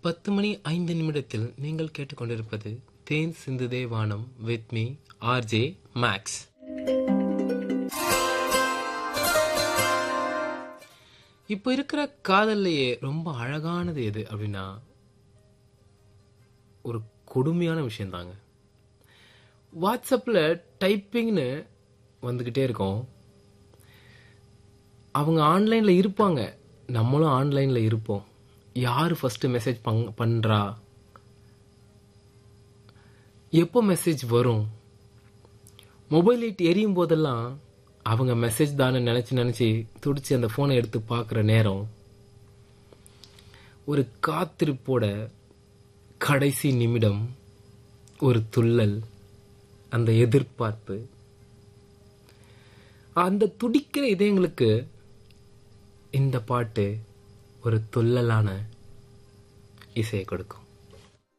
பத்து மணி ஐந்து நிமிடத்தில் நீங்கள் கேட்டுக்கொண்டிருப்பது தேன் சிந்துதே வானம் வித் மீ ஆர்ஜே மேக்ஸ் இப்போ இருக்கிற காதல்லையே ரொம்ப அழகானது எது அப்படின்னா ஒரு கொடுமையான விஷயந்தாங்க வாட்ஸ்அப்பில் டைப்பிங்னு வந்துக்கிட்டே இருக்கோம் அவங்க ஆன்லைனில் இருப்பாங்க நம்மளும் ஆன்லைனில் இருப்போம் யார் ஃபஸ்ட்டு மெசேஜ் பங் பண்ணுறா எப்போ மெசேஜ் வரும் மொபைல் லைட் எரியும் போதெல்லாம் அவங்க மெசேஜ் தானே நினச்சி நினச்சி துடிச்சு அந்த ஃபோனை எடுத்து பார்க்குற நேரம் ஒரு காத்திருப்போட கடைசி நிமிடம் ஒரு துள்ளல் அந்த எதிர்பார்ப்பு அந்த துடிக்கிற இதயங்களுக்கு இந்த பாட்டு ஒரு துள்ளலான இசையை கொடுக்கும்